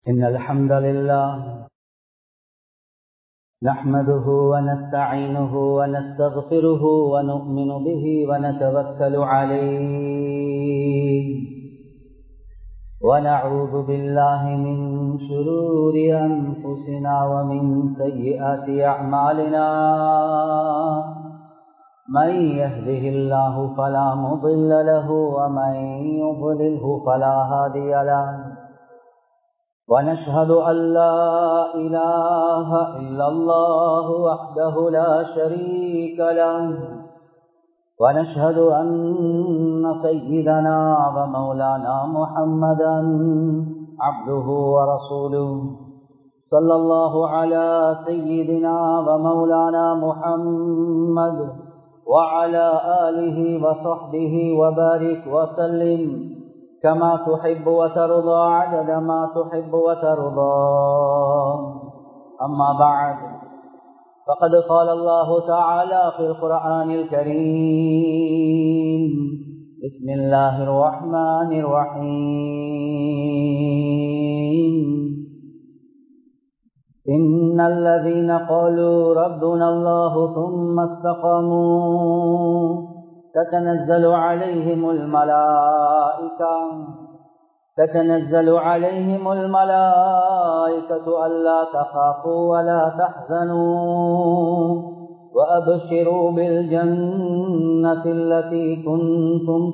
إن الحمد لله نحمده ونستعينه ونستغفره ونؤمن به ونتوكل عليه ونعوذ بالله من شرور أنفسنا ومن سيئات أعمالنا من يهده الله فلا مضل له ومن يضلله فلا هادي له ونشهد أن لا إله إلا الله وحده لا شريك له ونشهد أن سيدنا ومولانا محمدا عبده ورسوله صلى الله على سيدنا ومولانا محمد وعلى آله وصحبه وبارك وسلم كما تحب وترضى عدد ما تحب وترضى أما بعد فقد قال الله تعالى في القرآن الكريم بسم الله الرحمن الرحيم إن الذين قالوا ربنا الله ثم استقاموا تتنزل عليهم الملائكة تتنزل عليهم الملائكة ألا تخافوا ولا تحزنوا وأبشروا بالجنة التي كنتم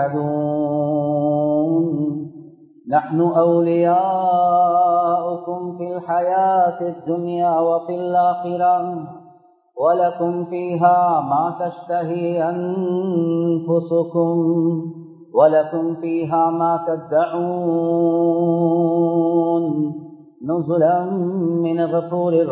توعدون نحن أولياؤكم في الحياة الدنيا وفي الآخرة ولكم فيها ما تشتهي أنفسكم ولكم فيها ما تدعون نزلا من غفور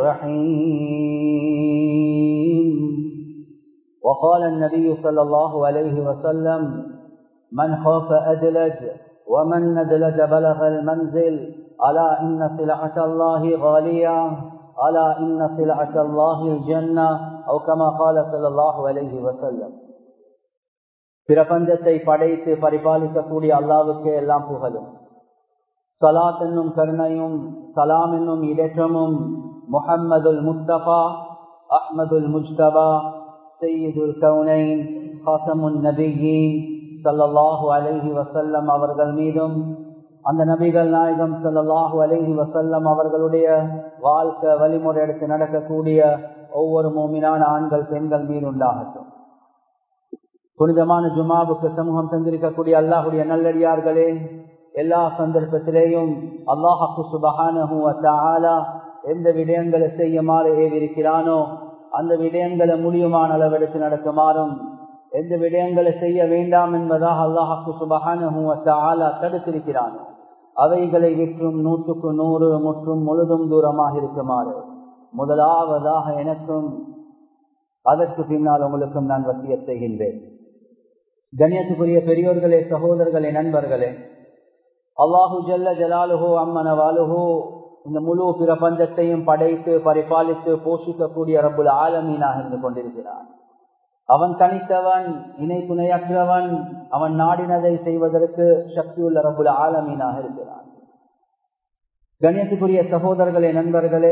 رحيم وقال النبي صلى الله عليه وسلم من خاف أدلج ومن ندلج بلغ المنزل ألا إن سلعة الله غالية ألا إن سلعة الله الجنة أو كما قال صلى الله عليه وسلم பிரபஞ்சத்தை படைத்து பரிபாலிக்கக்கூடிய அல்லாவுக்கு எல்லாம் புகழும் சலாத் என்னும் கருணையும் சலாம் என்னும் இடற்றமும் முஹம்மதுல் முஸ்தபா அஹ்மதுல் முஸ்தபா சையீதுல் கவுனைன் ஹாசமுன் நபிகி சல்லல்லாஹு அலைஹி வசல்லம் அவர்கள் மீதும் அந்த நபிகள் நாயகம் சல்லாஹு அலஹி வசல்லம் அவர்களுடைய வாழ்க்கை வழிமுறை எடுத்து நடக்கக்கூடிய ஒவ்வொரு மூமினான ஆண்கள் பெண்கள் மீது உண்டாகட்டும் புனிதமான ஜுமாவுக்கு சமூகம் தந்திருக்கக்கூடிய அல்லாஹுடைய நல்லடியார்களே எல்லா சந்தர்ப்பத்திலேயும் அல்லாஹாக்கு சுபகான எந்த விடயங்களை செய்யுமாறு ஏவிருக்கிறானோ அந்த விடயங்களை முடியுமான அளவெடுத்து நடக்குமாறும் எந்த விடயங்களை செய்ய வேண்டாம் என்பதாக அல்லாஹாக்கு சுபகான தடுத்திருக்கிறானோ அவைகளை விற்றும் நூற்றுக்கு நூறு முற்றும் முழுதும் தூரமாக இருக்குமாறு முதலாவதாக எனக்கும் அதற்கு பின்னால் உங்களுக்கும் நான் வசிய செய்கின்றேன் கண்ணியத்துக்குரிய பெரியோர்களே சகோதரர்களே நண்பர்களே அல்லாஹு ஜல்ல ஜலாலுஹோ அம்மன வாலுஹோ இந்த முழு பிரபஞ்சத்தையும் படைத்து பரிபாலித்து போஷிக்கக்கூடிய ரப்புல் ஆலமீனாக இருந்து கொண்டிருக்கிறான் அவன் தனித்தவன் இணை துணையற்றவன் அவன் நாடினதை செய்வதற்கு சக்தியுள்ள ரபுல் ஆலமீனாக இருக்கிறான் கணியத்துக்குரிய சகோதரர்களே நண்பர்களே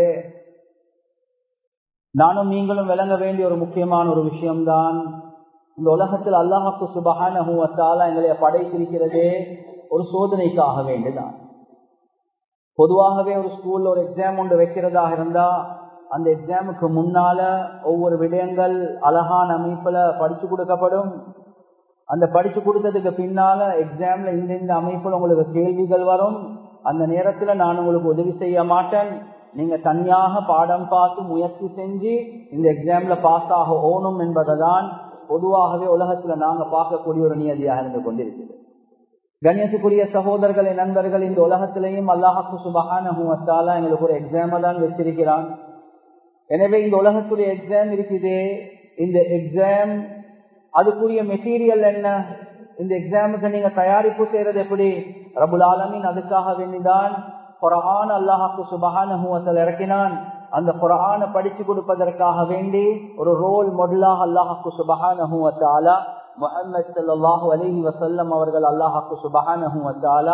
நானும் நீங்களும் விளங்க வேண்டிய ஒரு முக்கியமான ஒரு விஷயம்தான் இந்த உலகத்தில் அல்லாஹாக்கு சுபகான எங்களை படைத்திருக்கிறதே ஒரு சோதனைக்காக வேண்டிதான் பொதுவாகவே ஒரு ஸ்கூல்ல ஒரு எக்ஸாம் ஒன்று வைக்கிறதாக இருந்தா அந்த எக்ஸாமுக்கு முன்னால ஒவ்வொரு விடயங்கள் அழகான அமைப்புல படிச்சு கொடுக்கப்படும் அந்த படிச்சு கொடுத்ததுக்கு பின்னால எக்ஸாம்ல இந்த இந்த அமைப்புல உங்களுக்கு கேள்விகள் வரும் அந்த நேரத்துல நான் உங்களுக்கு உதவி செய்ய மாட்டேன் நீங்க தனியாக பாடம் பார்த்து முயற்சி செஞ்சு இந்த எக்ஸாம்ல பாஸ் ஆக ஓணும் என்பதை தான் பொதுவாகவே உலகத்துல நாங்க பார்க்கக்கூடிய ஒரு நியதியாக இருந்து கொண்டிருக்கிறது கண்ணியத்துக்குரிய சகோதரர்களை நண்பர்கள் இந்த உலகத்திலையும் அல்லாஹாக்கு சுபகான எங்களுக்கு ஒரு எக்ஸாம தான் வச்சிருக்கிறான் எனவே இந்த உலகத்துடைய எக்ஸாம் இருக்குது இந்த எக்ஸாம் அதுக்குரிய மெட்டீரியல் என்ன இந்த எக்ஸாமுக்கு நீங்க தயாரிப்பு செய்யறது எப்படி ரபுல் ஆலமின் அதுக்காக வேண்டிதான் குரான் அல்லாஹாக்கு சுபகான இறக்கினான் அந்த குரான படிச்சு கொடுப்பதற்காக வேண்டி ஒரு ரோல் மாடலாக அல்லாஹாக்கு சுபகான முகமது சல்லாஹூ அலஹி வசல்லம் அவர்கள் அல்லாஹாக்கு சுபகான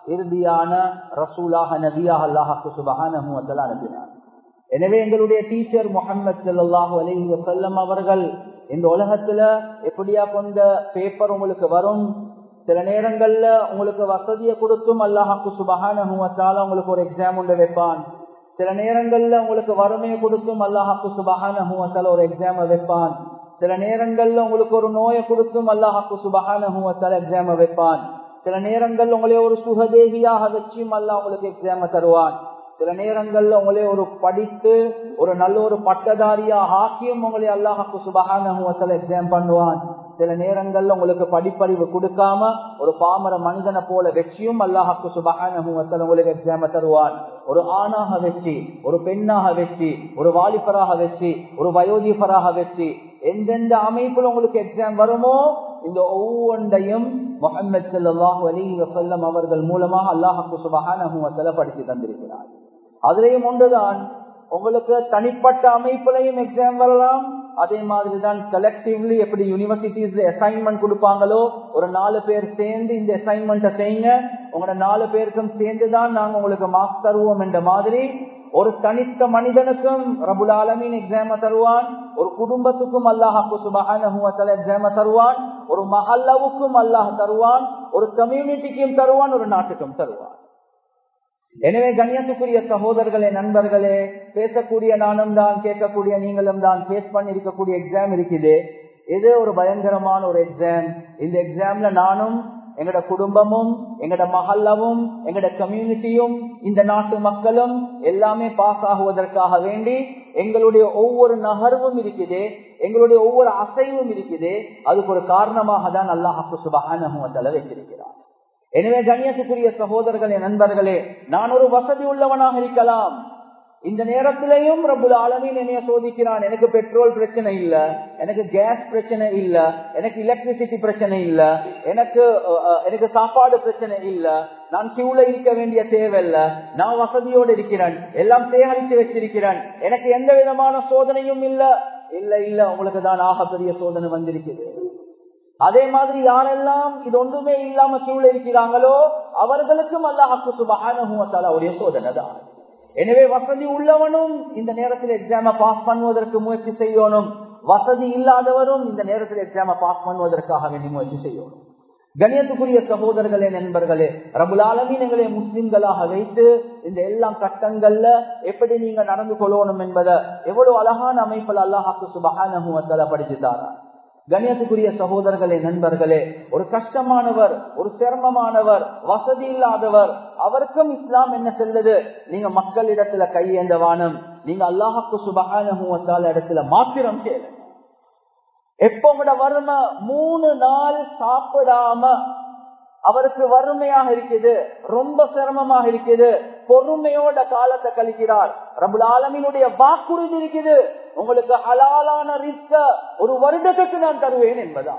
இறுதியான ரசூலாக நபியாக அல்லாஹாக்கு சுபகான அனுப்பினார் எனவே எங்களுடைய டீச்சர் முகமது சல்லாஹூ அலஹி வசல்லம் அவர்கள் இந்த உலகத்துல எப்படியா கொண்ட பேப்பர் உங்களுக்கு வரும் சில நேரங்கள்ல உங்களுக்கு வசதியை கொடுத்தும் அல்லாஹாக்கு சுபகான உங்களுக்கு ஒரு எக்ஸாம் ஒன்று வைப்பான் சில நேரங்கள்ல உங்களுக்கு வறுமையை கொடுத்தும் அல்லாஹாக்கு சுபகான ஒரு எக்ஸாம வைப்பான் சில நேரங்கள்ல உங்களுக்கு ஒரு நோயை கொடுத்தும் அல்லாஹாக்கு சுபகான எக்ஸாம வைப்பான் சில நேரங்கள் உங்களே ஒரு சுகதேகியாக வச்சும் அல்லா உங்களுக்கு எக்ஸாம தருவான் சில நேரங்கள்ல உங்களே ஒரு படித்து ஒரு நல்ல ஒரு பட்டதாரியா ஆக்கியும் உங்களை அல்லாஹாக்கு சுபகான எக்ஸாம் பண்ணுவான் சில நேரங்கள்ல உங்களுக்கு படிப்பறிவு கொடுக்காம ஒரு பாமர மனிதனை போல வச்சியும் அல்லாஹாக்கு சுபகான உங்களுக்கு எக்ஸாம தருவான் ஒரு ஆணாக வச்சு ஒரு பெண்ணாக வச்சு ஒரு வாலிபராக வச்சு ஒரு வயோதிபராக வச்சு எந்தெந்த அமைப்புல உங்களுக்கு எக்ஸாம் வருமோ இந்த ஒவ்வொன்றையும் முகமது சல்லாஹூ அலி வசல்லம் அவர்கள் மூலமாக அல்லாஹாக்கு சுபகான படித்து தந்திருக்கிறார் அதுலயும் ஒன்றுதான் உங்களுக்கு தனிப்பட்ட அமைப்புலையும் எக்ஸாம் வரலாம் அதே மாதிரி தான் கலெக்டிவ்லி எப்படி யூனிவர்சிட்டிஸ்ல அசைன்மெண்ட் கொடுப்பாங்களோ ஒரு நாலு பேர் சேர்ந்து இந்த அசைன்மெண்ட்டை செய்யுங்க உங்களோட நாலு பேருக்கும் சேர்ந்து தான் நாங்க உங்களுக்கு மார்க்ஸ் தருவோம் என்ற மாதிரி ஒரு தனித்த மனிதனுக்கும் ரபுல் ஆலமின் எக்ஸாம தருவான் ஒரு குடும்பத்துக்கும் அல்லாஹாக்கு சுபகான எக்ஸாம தருவான் ஒரு மஹல்லாவுக்கும் அல்லாஹ் தருவான் ஒரு கம்யூனிட்டிக்கும் தருவான் ஒரு நாட்டுக்கும் தருவான் எனவே கண்ணியத்துக்குரிய சகோதரர்களே நண்பர்களே பேசக்கூடிய நானும் தான் கேட்கக்கூடிய நீங்களும் தான் பேஸ் பண்ணி இருக்கக்கூடிய எக்ஸாம் இருக்குது இது ஒரு பயங்கரமான ஒரு எக்ஸாம் இந்த எக்ஸாம்ல நானும் எங்கட குடும்பமும் எங்கட மகல்லவும் எங்கட கம்யூனிட்டியும் இந்த நாட்டு மக்களும் எல்லாமே பாஸ் ஆகுவதற்காக வேண்டி எங்களுடைய ஒவ்வொரு நகர்வும் இருக்குது எங்களுடைய ஒவ்வொரு அசைவும் இருக்குது அதுக்கு ஒரு காரணமாக தான் அல்லாஹாக்கு சுபகான வைத்திருக்கிறார் எனவே கண்ணியத்துக்குரிய சகோதரர்களே நண்பர்களே நான் ஒரு வசதி உள்ளவனாக இருக்கலாம் இந்த நேரத்திலையும் ரபுல் ஆலமின் என்னைய சோதிக்கிறான் எனக்கு பெட்ரோல் பிரச்சனை இல்ல எனக்கு கேஸ் பிரச்சனை இல்ல எனக்கு எலக்ட்ரிசிட்டி பிரச்சனை இல்ல எனக்கு எனக்கு சாப்பாடு பிரச்சனை இல்ல நான் கியூல இருக்க வேண்டிய தேவையில்ல நான் வசதியோடு இருக்கிறேன் எல்லாம் சேகரித்து வச்சிருக்கிறேன் எனக்கு எந்த விதமான சோதனையும் இல்ல இல்ல இல்ல உங்களுக்கு தான் ஆகப்பெரிய சோதனை வந்திருக்குது அதே மாதிரி யாரெல்லாம் இது ஒன்றுமே இல்லாம சூழல் இருக்கிறாங்களோ அவர்களுக்கும் அல்லாஹாக்கு சுபகானுடைய சோதனை தான் எனவே வசதி உள்ளவனும் இந்த நேரத்தில் எக்ஸாம பாஸ் பண்ணுவதற்கு முயற்சி செய்யணும் வசதி இல்லாதவரும் இந்த நேரத்தில் எக்ஸாம பாஸ் பண்ணுவதற்காக வேண்டி முயற்சி செய்யணும் கணியத்துக்குரிய சகோதரர்களே நண்பர்களே ரபுலாலமின் எங்களை முஸ்லிம்களாக வைத்து இந்த எல்லாம் கட்டங்கள்ல எப்படி நீங்க நடந்து கொள்ளணும் என்பதை எவ்வளவு அழகான அமைப்பில் அல்லாஹாக்கு சுபகான படிச்சுட்டாரா கண்ணியத்துக்குரிய சகோதரர்களே நண்பர்களே ஒரு கஷ்டமானவர் ஒரு சிரமமானவர் வசதி இல்லாதவர் அவருக்கும் இஸ்லாம் என்ன செல்லுது நீங்க மக்களிடத்துல கையேந்த வானம் நீங்க அல்லாஹாக்கு சுபகான இடத்துல மாத்திரம் கேளுங்க எப்ப உங்களோட வறுமை மூணு நாள் சாப்பிடாம அவருக்கு வறுமையாக இருக்குது ரொம்ப சிரமமாக இருக்குது பொறுமையோட காலத்தை கழிக்கிறார் ரபுல் ஆலமினுடைய வாக்குறுதி இருக்குது உங்களுக்கு ஹலாலான ரிஸ்க ஒரு வருடத்துக்கு நான் தருவேன் என்பதா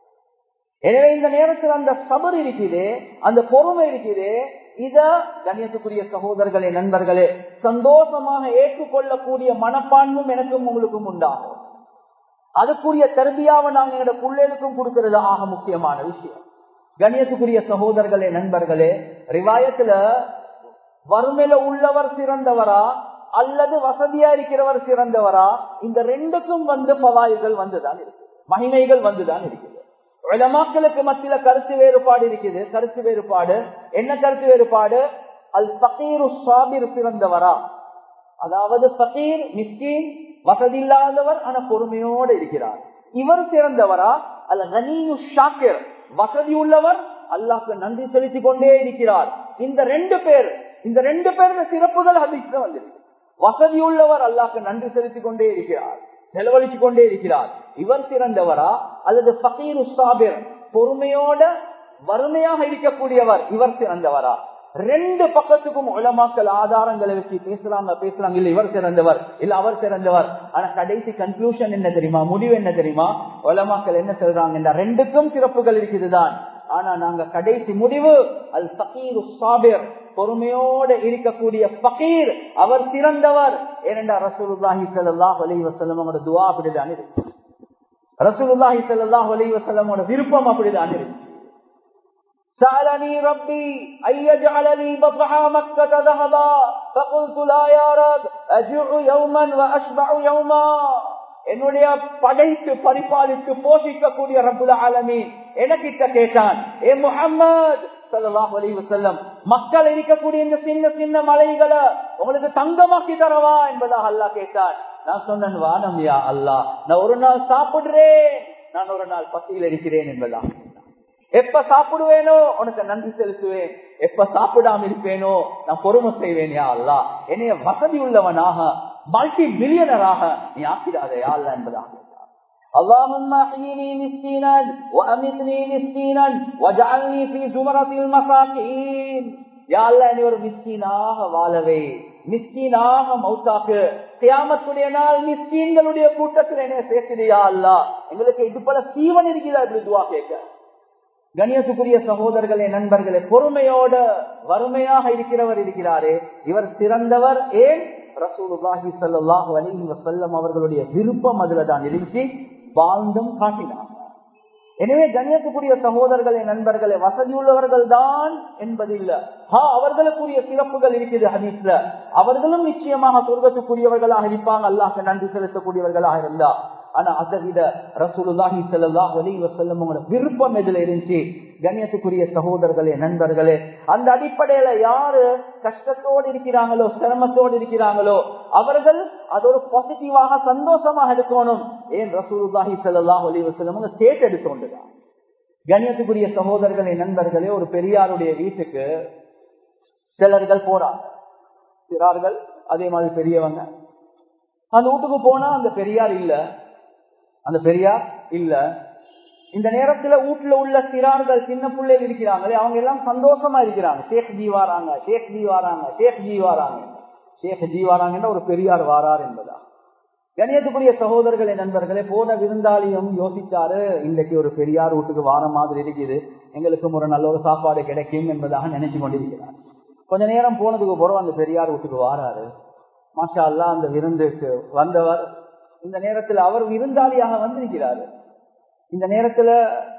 எனவே இந்த நேரத்தில் அந்த சபர் இருக்குது அந்த பொறுமை இருக்குது இத கண்ணியத்துக்குரிய சகோதரர்களே நண்பர்களே சந்தோஷமாக ஏற்றுக்கொள்ளக்கூடிய மனப்பான்மும் எனக்கும் உங்களுக்கும் உண்டாகும் அதுக்குரிய தருவியாவை நாங்க எங்களோட பிள்ளைகளுக்கும் கொடுக்கிறது ஆக முக்கியமான விஷயம் கண்ணியத்துக்குரிய சகோதரர்களே நண்பர்களே ரிவாயத்துல வறுமையில உள்ளவர் சிறந்தவரா அல்லது வசதியா இருக்கிறவர் சிறந்தவரா இந்த ரெண்டுக்கும் வந்து பவாய்கள் வந்துதான் இருக்கு மகிமைகள் வந்துதான் இருக்குது மக்களுக்கு மத்தியில கருத்து வேறுபாடு இருக்குது கருத்து வேறுபாடு என்ன கருத்து வேறுபாடு அல் பகீரு சாபிர் சிறந்தவரா அதாவது பகீர் மிஸ்கீன் வசதி இல்லாதவர் ஆனா பொறுமையோடு இருக்கிறார் இவர் சிறந்தவரா அல்ல கனியு ஷாக்கிர் வசதி உள்ளவர் அல்லாஹ்க்கு நன்றி செலுத்திக் கொண்டே இருக்கிறார் இந்த ரெண்டு பேர் இந்த ரெண்டு பேருடைய சிறப்புகள் ஹதீஸ்ல வந்திருக்கு வசதி உள்ளவர் அல்லாஹ்க்கு நன்றி செலுத்திக் கொண்டே இருக்கிறார் செலவழிச்சு கொண்டே இருக்கிறார் இவர் சிறந்தவரா அல்லது பகீர் உஸ்தாபிர் பொறுமையோட வறுமையாக இருக்கக்கூடியவர் இவர் சிறந்தவரா ரெண்டு பக்கத்துக்கும் உலமாக்கல் ஆதாரங்களை வச்சு பேசுறாங்க பேசுறாங்க இல்ல இவர் சிறந்தவர் இல்ல அவர் சிறந்தவர் ஆனா கடைசி கன்க்ளூஷன் என்ன தெரியுமா முடிவு என்ன தெரியுமா உலமாக்கள் என்ன சொல்றாங்க ரெண்டுக்கும் சிறப்புகள் இருக்குதுதான் ஆனா நாங்க கடைசி முடிவு அல் பகீர் சாபிர் பொறுமையோட இருக்கக்கூடிய பகீர் அவர் சிறந்தவர் ஏனென்றா ரசூலுல்லாஹி ஸல்லல்லாஹு அலைஹி வஸல்லம் அவரோட துஆ அப்படிதான் இருக்கு ரசூலுல்லாஹி ஸல்லல்லாஹு அலைஹி வஸல்லமோட விருப்பம் அப்படிதான் இருக்கு سألني ربي أن يجعل لي بطحا مكة ذهبا فقلت لا يا رب أجوع يوما وأشبع يوما என்னுடைய படைத்து பரிபாலித்து போஷிக்கக்கூடிய ரபுல் ஆலமீன் எனக்கிட்ட கேட்டான் ஏ முகம்மது சல்லாஹ் அலி வசல்லம் மக்கள் இருக்கக்கூடிய இந்த சின்ன சின்ன மலைகளை உங்களுக்கு தங்கமாக்கி தரவா என்பதாக அல்லாஹ் கேட்டான் நான் சொன்னேன் வானம் யா அல்லாஹ் நான் ஒரு நாள் சாப்பிடுறேன் நான் ஒரு நாள் பசியில் இருக்கிறேன் என்பதா எப்ப சாப்பிடுவேனோ உனக்கு நன்றி செலுத்துவேன் எப்ப சாப்பிடாம இருப்பேனோ நான் பொறுமை செய்வேன் யா அல்லா என்னைய வசதி உள்ளவனாக மல்டி பில்லியனராக நீ ஆக்கிடாதே யா அல்லா என்பதாக اللهم احيني مسكينا وامتني مسكينا واجعلني في زمرة المساكين யா அல்லா நீ ஒரு மிஸ்கீனாக வாழவே மிஸ்கீனாக மௌத்தாக்கு கியாமத்துடைய நாள் மிஸ்கீன்களுடைய கூட்டத்தில் என்ன சேர்க்கிறியா அல்லா எங்களுக்கு இது போல சீவன் இருக்கிறதா இப்படி துவா கேட்க கணியத்துக்குரிய சகோதரர்களே நண்பர்களே பொறுமையோட வறுமையாக இருக்கிறவர் இருக்கிறாரே இவர் சிறந்தவர் ஏன் ரசூலுல்லாஹி ஸல்லல்லாஹு அலைஹி வஸல்லம் அவர்களுடைய விருப்பம் அதுல தான் இருந்துச்சு வாழ்ந்தும் காட்டினார் எனவே கண்ணியத்துக்குரிய சகோதரர்களே நண்பர்களே வசதி உள்ளவர்கள் தான் என்பது இல்ல ஹா அவர்களுக்குரிய சிறப்புகள் இருக்குது ஹதீஸ்ல அவர்களும் நிச்சயமாக சொர்க்கத்துக்குரியவர்களாக இருப்பாங்க அல்லாஹ் நன்றி செலுத்தக்கூடியவர்களாக இருந்தா ஆனா அதை விட ரசூலுல்லாஹி ஸல்லல்லாஹு அலைஹி வஸல்லம் விருப்பம் எதுல இருந்துச்சு கண்ணியத்துக்குரிய சகோதரர்களே நண்பர்களே அந்த அடிப்படையில யாரு கஷ்டத்தோடு இருக்கிறாங்களோ சிரமத்தோடு இருக்கிறாங்களோ அவர்கள் அது ஒரு பாசிட்டிவாக சந்தோஷமாக எடுக்கணும் ஏன் ரசூலுல்லாஹி ஸல்லல்லாஹு அலைஹி வஸல்லம் கேட்டு எடுத்துக்கொண்டுதான் கண்ணியத்துக்குரிய சகோதரர்களே நண்பர்களே ஒரு பெரியாருடைய வீட்டுக்கு சிலர்கள் போறாங்க சிறார்கள் அதே மாதிரி பெரியவங்க அந்த வீட்டுக்கு போனா அந்த பெரியார் இல்ல அந்த பெரியார் இல்ல இந்த நேரத்துல வீட்டுல உள்ள சிறார்கள் சின்ன பிள்ளைகள் இருக்கிறாங்களே அவங்க எல்லாம் சந்தோஷமா இருக்கிறாங்க ஷேக் ஜி வாராங்க ஷேக் ஜி வாராங்க ஷேக் ஜி வாராங்க ஷேக் ஜி வாராங்கன்னா ஒரு பெரியார் வாரார் என்பதா கணியத்துக்குரிய சகோதரர்களே நண்பர்களே போன விருந்தாளியும் யோசிச்சாரு இன்றைக்கு ஒரு பெரியார் வீட்டுக்கு வார மாதிரி இருக்குது எங்களுக்கும் ஒரு நல்ல ஒரு சாப்பாடு கிடைக்கும் என்பதாக நினைச்சு கொண்டிருக்கிறார் கொஞ்ச நேரம் போனதுக்கு பிறகு அந்த பெரியார் வீட்டுக்கு வாராரு மாஷா அல்லா அந்த விருந்துக்கு வந்தவர் இந்த நேரத்தில் அவர் விருந்தாளியாக வந்திருக்கிறாரு இந்த நேரத்துல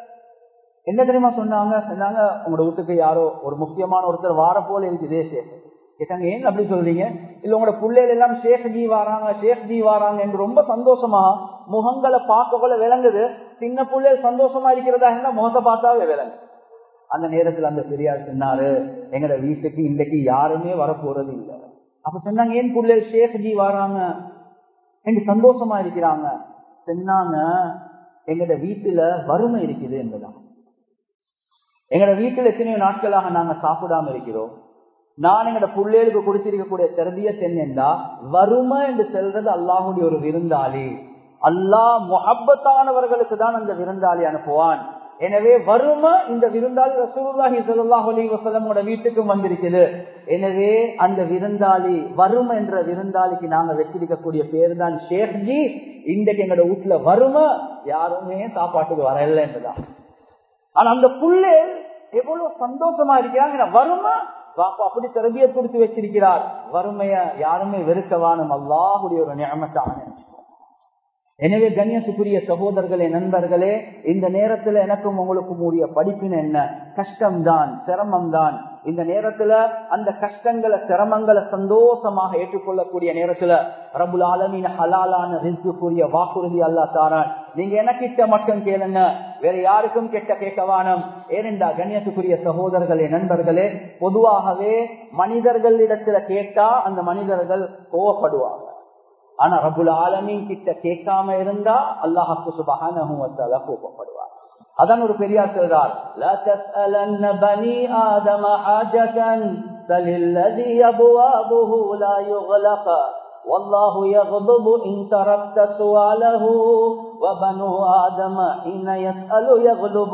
என்ன தெரியுமா சொன்னாங்க சொன்னாங்க உங்களோட வீட்டுக்கு யாரோ ஒரு முக்கியமான ஒருத்தர் வார போல இருக்குதே சேஃப் கேட்டாங்க ஏன் அப்படி சொல்றீங்க இல்ல உங்களோட பிள்ளைகள் எல்லாம் ஷேக் ஜி வாராங்க ஷேக் ஜி வாராங்க என்று ரொம்ப சந்தோஷமா முகங்களை பார்க்க போல விளங்குது சின்ன பிள்ளைகள் சந்தோஷமா இருக்கிறதா இருந்தா முகத்தை பார்த்தாவே விளங்கு அந்த நேரத்துல அந்த பெரியார் சொன்னாரு எங்கட வீட்டுக்கு இன்றைக்கு யாருமே வரப்போறது இல்லை அப்ப சொன்னாங்க ஏன் பிள்ளைகள் ஷேக் ஜி வராங்க என்று சந்தோஷமா இருக்கிறாங்க சொன்னாங்க எங்கட வீட்டுல வறுமை இருக்குது என்பதான் எங்கட வீட்டுல எத்தனையோ நாட்களாக நாங்க சாப்பிடாம இருக்கிறோம் நான் எங்கட பிள்ளைகளுக்கு கொடுத்திருக்கக்கூடிய திறதிய தென்னெண்டா வறுமை என்று செல்றது அல்லாஹுடைய ஒரு விருந்தாளி அல்லாஹ் முகப்பத்தானவர்களுக்கு தான் அந்த விருந்தாளி அனுப்புவான் எனவே வறுமை இந்த விருந்தாளி ரசூலுல்லாஹி ஸல்லல்லாஹு அலைஹி வஸல்லமோட வீட்டுக்கும் வந்திருக்குது எனவே அந்த விருந்தாளி வறுமை என்ற விருந்தாளிக்கு நாங்க வச்சிருக்கக்கூடிய பேர் தான் ஷேக்ஜி இன்றைக்கு எங்களோட வீட்டுல வறுமை யாருமே சாப்பாட்டுக்கு வரல என்றுதான் ஆனா அந்த புள்ளே எவ்வளவு சந்தோஷமா இருக்கிறாங்க வறுமை பாப்பா அப்படி திறமையை கொடுத்து வச்சிருக்கிறார் வறுமைய யாருமே வெறுக்கவானும் அல்லாஹுடைய ஒரு நியமத்தான எனவே கண்ணியத்துக்குரிய சகோதரர்களே நண்பர்களே இந்த நேரத்துல எனக்கும் உங்களுக்கும் உரிய படிப்பின் என்ன கஷ்டம்தான் சிரமம் தான் இந்த நேரத்துல அந்த கஷ்டங்களை சிரமங்களை சந்தோஷமாக ஏற்றுக்கொள்ளக்கூடிய நேரத்துல ரபுல் ஆலமீன ஹலாலான ரிசுக்குரிய வாக்குறுதி அல்லா தாரான் நீங்க எனக்கிட்ட மட்டும் கேளுங்க வேற யாருக்கும் கெட்ட கேட்கவானம் ஏனென்றா கண்ணியத்துக்குரிய சகோதரர்களே நண்பர்களே பொதுவாகவே மனிதர்களிடத்துல கேட்டா அந்த மனிதர்கள் கோவப்படுவாங்க ஆனா ரபுல் ஆலமின் கிட்ட கேட்காம இருந்தா அல்லாஹாக்கு சுபகான கோபப்படுவார் அதான் ஒரு பெரியார் சொல்றார் لا تسألن بني آدم حاجة بل الذي أبوابه لا يغلق والله يغضب إن تركت سؤاله وبنو آدم حين يسأل يغضب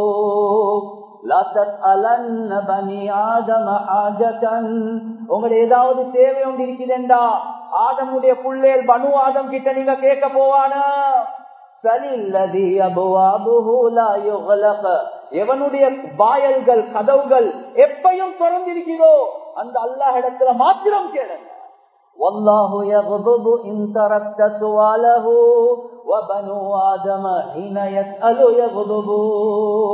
لا تسألن بني آدم حاجة உங்களை ஏதாவது தேவை ஒன்று இருக்குதுண்டா ஆதமுடைய புள்ளேல் பனு ஆதம் கிட்ட நீங்க கேட்க போவானா எவனுடைய வாயல்கள் கதவுகள் எப்பையும் திறந்திருக்கிறோ அந்த அல்லாஹ் இடத்துல மாத்திரம் கேளுங்க والله يغضب إن تركت سؤاله وبنو آدم حين يسأل يغضب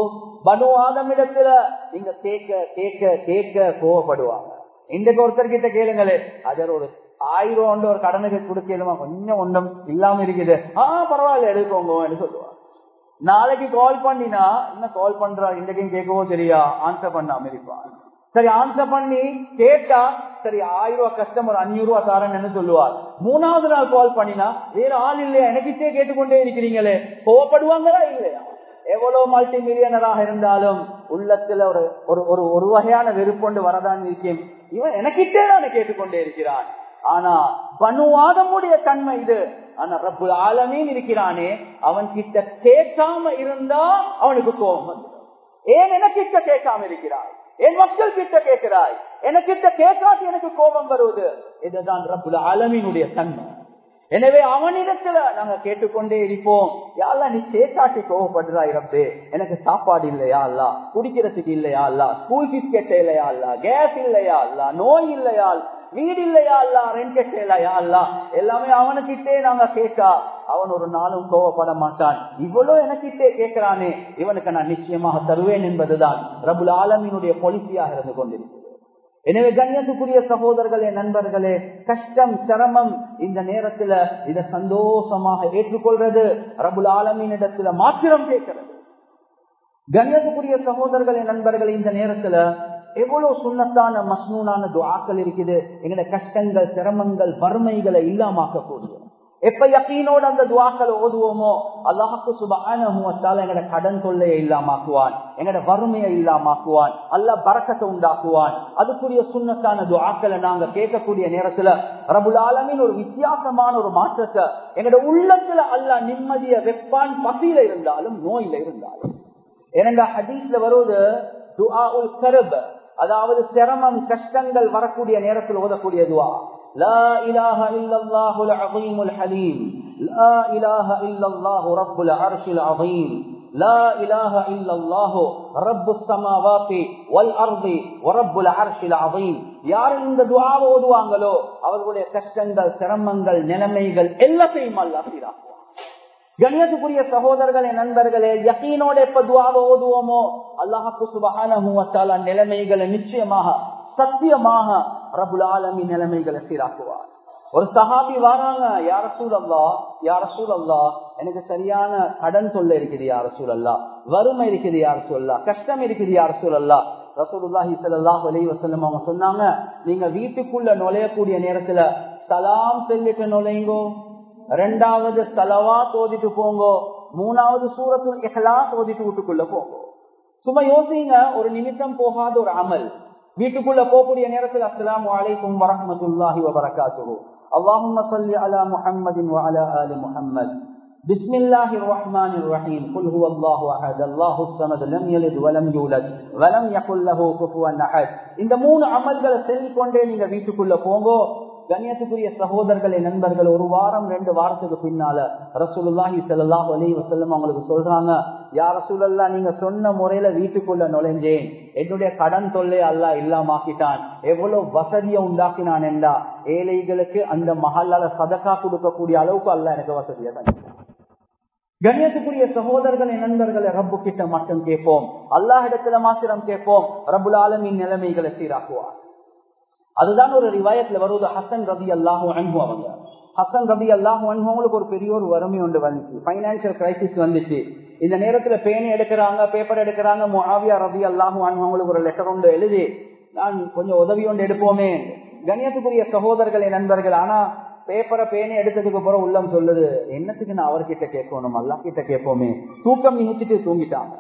பனு ஆதமிடத்துல நீங்க கேட்க கேட்க கேட்க கோவப்படுவாங்க இன்றைக்கு ஒருத்தர் கிட்ட கேளுங்களே அதர் ஒரு ஆயிரம் ஒன்று ஒரு கடனுக்கு கொடுக்கலுமா கொஞ்சம் ஒன்றும் இல்லாம இருக்குது ஆஹ் பரவாயில்ல எடுக்கோங்கன்னு சொல்லுவாங்க நாளைக்கு கால் பண்ணினா என்ன கால் பண்றா இன்றைக்கும் கேட்கவோ தெரியா ஆன்சர் பண்ணாம இருப்பான் சரி ஆன்சர் பண்ணி கேட்டா சரி ஆயிரம் ரூபாய் கஸ்டமர் அஞ்சூறு ரூபாய் தாரன்னு சொல்லுவார் மூணாவது நாள் கால் பண்ணினா வேற ஆள் இல்லையா எனக்கிட்டே கேட்டுக்கொண்டே இருக்கிறீங்களே கோவப்படுவாங்களா இல்லையா எவ்வளவு மல்டி மில்லியனராக இருந்தாலும் உள்ளத்துல ஒரு ஒரு ஒரு ஒரு வகையான வெறுப்பொண்டு வரதான் இருக்கேன் இவன் எனக்கிட்டே தானே கேட்டுக்கொண்டே இருக்கிறான் ஆனா பனுவாதமுடைய தன்மை இது ஆனா ரப்பு ஆலமீன் இருக்கிறானே அவன் கிட்ட கேட்காம இருந்தா அவனுக்கு கோபம் வந்துடும் ஏன் எனக்கிட்ட கேட்காம இருக்கிறாய் என் மக்கள் கிட்ட கேட்கிறாய் எனக்கிட்ட கேட்காது எனக்கு கோபம் வருவது இதுதான் ரப்புல் ஆலமீனுடைய தன்மை எனவே அவனிடத்துல நாங்க கேட்டுக்கொண்டே இருப்போம் யாழ்லா நீ சேக்காட்டி கோவப்படுறாய் ரப்பே எனக்கு சாப்பாடு இல்லையா அல்ல குடிக்கிறதுக்கு இல்லையா அல்ல ஸ்கூல் ஃபீஸ் கெட்ட இல்லையா அல்ல கேஸ் இல்லையா அல்ல நோய் இல்லையா வீடு இல்லையா அல்ல ரெண்ட் கெட்ட இல்லையா அல்ல எல்லாமே அவனுக்கிட்டே நாங்க கேட்டா அவன் ஒரு நாளும் கோவப்பட மாட்டான் இவ்வளவு எனக்கிட்டே கேட்கிறானே இவனுக்கு நான் நிச்சயமாக தருவேன் என்பதுதான் ரபுல் ஆலமினுடைய பொலிசியாக இருந்து கொண்டிருக்கிறது எனவே கண்ணியத்துக்குரிய சகோதரர்களே நண்பர்களே கஷ்டம் சிரமம் இந்த நேரத்துல இத சந்தோஷமாக ஏற்றுக்கொள்றது ரபுல் ஆலமீனிடத்துல மாத்திரம் கேட்கிறது கண்ணியத்துக்குரிய சகோதரர்களே நண்பர்களே இந்த நேரத்துல எவ்வளவு சுண்ணத்தான மஸ்னூனான துவாக்கள் இருக்குது எங்கட கஷ்டங்கள் சிரமங்கள் வறுமைகளை இல்லாமக்கக்கூடிய எப்ப யக்கீனோட அந்த துவாக்களை ஓதுவோமோ அல்லாஹுக்கு சுபான எங்கட கடன் தொல்லையை இல்லாமாக்குவான் எங்கட வறுமையை இல்லாமாக்குவான் அல்ல பறக்கத்தை உண்டாக்குவான் அதுக்குரிய சுண்ணத்தான துவாக்களை நாங்க கேட்கக்கூடிய நேரத்துல ரபுல் ஆலமின் ஒரு வித்தியாசமான ஒரு மாற்றத்தை எங்கட உள்ளத்துல அல்ல நிம்மதிய வெப்பான் பசியில இருந்தாலும் நோயில இருந்தாலும் எனங்க ஹதீஸ்ல வருவது துஆ உல் கருப அதாவது சிரமம் கஷ்டங்கள் வரக்கூடிய நேரத்தில் ஓதக்கூடிய துவா لا إله إلا الله العظيم الحليم لا إله إلا الله رب العرش العظيم لا إله إلا الله رب السماوات والأرض ورب العرش العظيم யார் இந்த துவாவை ஓதுவாங்களோ அவர்களுடைய கஷ்டங்கள் சிரமங்கள் நிலைமைகள் எல்லாத்தையும் அல்ல சீராக்குவார் கணியத்துக்குரிய சகோதரர்களே நண்பர்களே யக்கீனோட எப்ப துவாவை ஓதுவோமோ அல்லாஹு சுபகான நிலைமைகளை நிச்சயமாக சத்தியமாக ரபுல் ஆலமி நிலைமைகளை சீராக்குவார் ஒரு சஹாபி வராங்க யார சூழல்லா யார சூழல்லா எனக்கு சரியான கடன் சொல்ல இருக்குது யார சூழல்லா வறுமை இருக்குது யார சொல்லா கஷ்டம் இருக்குது யார சூழல்லா ரசூலுல்லாஹி ஸல்லல்லாஹு அலைஹி வஸல்லம் அவங்க சொன்னாங்க நீங்க வீட்டுக்குள்ள நுழையக்கூடிய நேரத்துல சலாம் சொல்லிட்டு நுழைங்கோ ரெண்டாவது தலவா தோதிட்டு போங்கோ மூணாவது சூரத்துல் இஹ்லாஸ் ஓதிட்டு வீட்டுக்குள்ள போங்கோ சும்மா யோசிங்க ஒரு நிமிஷம் போகாத ஒரு அமல் வீட்டுக்குள்ள போகக்கூடிய நேரத்தில் அஸ்லாம் வலைக்கும் வரமத்துல்லாஹி வபரகாத்துஹு اللهم صل على محمد وعلى آل محمد بسم الله الرحمن الرحيم قل هو الله احد الله الصمد لم يلد ولم يولد ولم يكن له كفوا احد இந்த மூணு அமல்களை செல்லிக் கொண்டே நீங்க வீட்டுக்குள்ள போங்கோ கண்ணியத்துக்குரிய சகோதரர்களே நண்பர்கள் ஒரு வாரம் ரெண்டு வாரத்துக்கு பின்னால ரசூலுல்லாஹி ஸல்லல்லாஹு அலைஹி வஸல்லம் அவங்களுக்கு சொல்றாங்க யா ரசூலல்லா நீங்க சொன்ன முறையில வீட்டுக்குள்ள நுழைஞ்சேன் என்னுடைய கடன் தொல்லை அல்லாஹ் இல்லாமாக்கிட்டான் எவ்வளவு வசதியை உண்டாக்கினான் என்றா ஏழைகளுக்கு அந்த மஹல்லால சதக்கா கொடுக்கக்கூடிய அளவுக்கு அல்லாஹ் எனக்கு வசதியை தந்தான் கண்ணியத்துக்குரிய சகோதரர்களை நண்பர்களை ரப்பு கிட்ட மட்டும் கேட்போம் அல்லாஹ் இடத்துல மாத்திரம் கேட்போம் ரபுல் ஆலமின் நிலைமைகளை சீராக்குவார் அதுதான் ஒரு ரிவாயத்துல வருவது ஹசன் ரபி அல்லாஹூ அன்பு அவங்க ஹசன் ரபி அல்லாஹூ அன்பு அவங்களுக்கு ஒரு பெரிய ஒரு வறுமை ஒன்று வந்துச்சு பைனான்சியல் கிரைசிஸ் வந்துச்சு இந்த நேரத்துல பேனி எடுக்கிறாங்க பேப்பர் எடுக்கிறாங்க முஆவியா ரபி அல்லாஹூ அன்பு அவங்களுக்கு ஒரு லெட்டர் ஒன்று எழுதி நான் கொஞ்சம் உதவி ஒன்று எடுப்போமே கண்ணியத்துக்குரிய சகோதரர்களே நண்பர்கள் ஆனா பேப்பரை பேனி எடுத்ததுக்கு அப்புறம் உள்ளம் சொல்லுது என்னத்துக்கு நான் அவர்கிட்ட கேட்கணும் அல்லா கிட்ட கேட்போமே தூக்கம் நிகழ்ச்சிட்டு தூங்கிட்டாங்க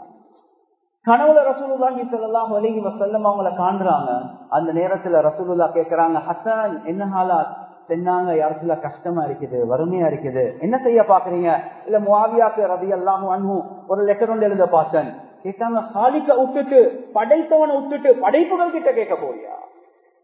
கனவுல ரசூலுல்லாஹி ஸல்லல்லாஹு அலைஹி வஸல்லம் அவங்கள காண்றாங்க அந்த நேரத்துல ரசூலுல்லா கேக்குறாங்க ஹசன் என்ன ஹாலாத் சென்னாங்க யாருக்குள்ள கஷ்டமா இருக்குது வறுமையா இருக்குது என்ன செய்ய பாக்குறீங்க இல்ல முவாவியாக்கு ரவி அல்லாஹு அன்ஹு ஒரு லெட்டர் ஒன்று எழுத பார்த்தேன் கேட்டாங்க காலிக்க விட்டுட்டு படைத்தவனை விட்டுட்டு படைப்புகள் கிட்ட கேட்க போறியா